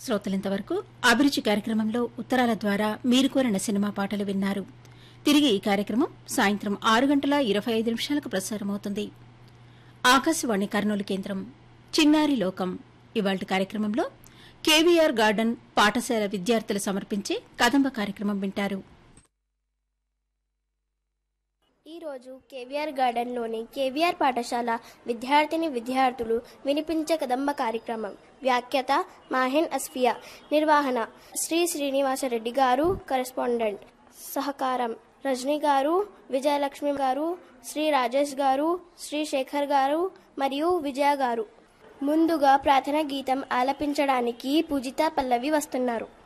శ్రోతలింతవరకు అభిరుచి కార్యక్రమంలో ఉత్తరాల ద్వారా మీరు కోరిన సినిమా పాటలు విన్నారు తిరిగి ఈ కార్యక్రమం సాయంత్రం ఆరు గంటల ఇరవై ఐదు నిమిషాలకు ప్రసారమవుతుంది ఆకాశవాణి కర్నూలు కేంద్రం చిన్నారి లోకం ఇవాళ కార్యక్రమంలో కేవీఆర్ గార్డెన్ పాఠశాల విద్యార్థులు సమర్పించే కదంబ కార్యక్రమం వింటారు ఈరోజు కేవీఆర్ గార్డెన్లోని కేవీఆర్ పాఠశాల విద్యార్థిని విద్యార్థులు వినిపించే కదంబ కార్యక్రమం వ్యాఖ్యత మాహిన్ అస్ఫియా నిర్వహణ శ్రీ శ్రీనివాసరెడ్డి గారు కరెస్పాండెంట్ సహకారం రజనీ గారు విజయలక్ష్మి గారు శ్రీ రాజేష్ గారు శ్రీ శేఖర్ గారు మరియు విజయ గారు ముందుగా ప్రార్థన గీతం ఆలపించడానికి పూజిత పల్లవి వస్తున్నారు